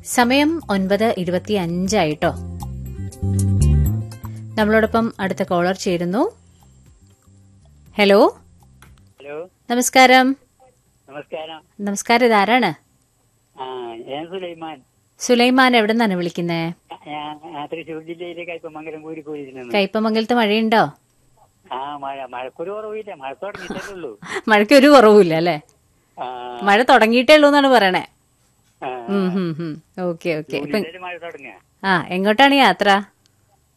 സമയം ഒൻപത് ഇരുപത്തി അഞ്ചായിട്ടോ നമ്മളോടൊപ്പം അടുത്ത കോളർ ചേരുന്നു ഹലോ ഹലോ നമസ്കാരം നമസ്കാരം നമസ്കാരം ഇതാരാണ് ആ ഞാൻ സുലൈമാൻ സുലൈമാൻ എവിടെ നിന്നാണ് വിളിക്കുന്നേ ഞാൻ ആ, തൃശ്ശൂർ ജില്ലയിലെ കൈപ്പമംഗലം കൂരിക്കോയിൽ നിന്ന് കയ്പമംഗലത്ത് മഴയുണ്ടോ ആ മഴ മഴക്കൊരു കുറവില്ല മഴ തുടങ്ങിയിട്ടേ ഉള്ളൂ മഴയ്ക്ക് ഒരു കുറവുമില്ല അല്ലേ ആ, മഴ തുടങ്ങിയിട്ടേ ഉള്ളൂ എന്നാണ് പറയണേ ആ, ഓക്കെ ഓക്കെ ഇപ്പൊ ജൂണിലല്ലേ മഴ തുടങ്ങുക ആ എങ്ങോട്ടാണ് യാത്ര